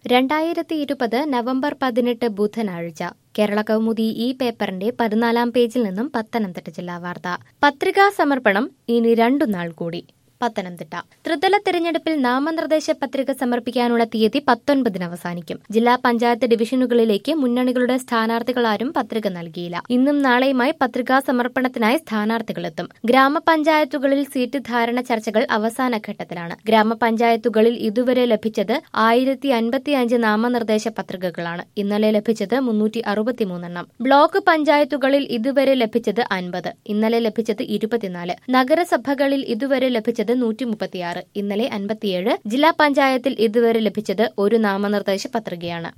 രണ്ടായിരത്തി ഇരുപത് നവംബർ പതിനെട്ട് ബുധനാഴ്ച കേരള കൗമുദി ഈ പേപ്പറിന്റെ പതിനാലാം പേജിൽ നിന്നും പത്തനംതിട്ട ജില്ലാ വാർത്ത പത്രികാ സമർപ്പണം ഇനി രണ്ടു നാൾ കൂടി പത്തനംതിട്ട ത്രിതല തിരഞ്ഞെടുപ്പിൽ നാമനിർദ്ദേശ പത്രിക സമർപ്പിക്കാനുള്ള തീയതി പത്തൊൻപതിന് അവസാനിക്കും ജില്ലാ പഞ്ചായത്ത് ഡിവിഷനുകളിലേക്ക് മുന്നണികളുടെ സ്ഥാനാർത്ഥികളാരും പത്രിക നൽകിയില്ല ഇന്നും നാളെയുമായി പത്രികാ സമർപ്പണത്തിനായി സ്ഥാനാർത്ഥികളെത്തും ഗ്രാമപഞ്ചായത്തുകളിൽ സീറ്റ് ധാരണ ചർച്ചകൾ അവസാന ഘട്ടത്തിലാണ് ഗ്രാമപഞ്ചായത്തുകളിൽ ഇതുവരെ ലഭിച്ചത് ആയിരത്തി അൻപത്തിയഞ്ച് നാമനിർദ്ദേശ പത്രികകളാണ് ഇന്നലെ ലഭിച്ചത് മുന്നൂറ്റി അറുപത്തിമൂന്നെണ്ണം ബ്ലോക്ക് പഞ്ചായത്തുകളിൽ ഇതുവരെ ലഭിച്ചത് അൻപത് ഇന്നലെ ലഭിച്ചത് ഇരുപത്തിനാല് നഗരസഭകളിൽ ഇതുവരെ ലഭിച്ചത് നൂറ്റി മുപ്പത്തിയാറ് ഇന്നലെ അൻപത്തിയേഴ് ജില്ലാ പഞ്ചായത്തിൽ ഇതുവരെ ലഭിച്ചത് ഒരു നാമനിർദ്ദേശ പത്രികയാണ്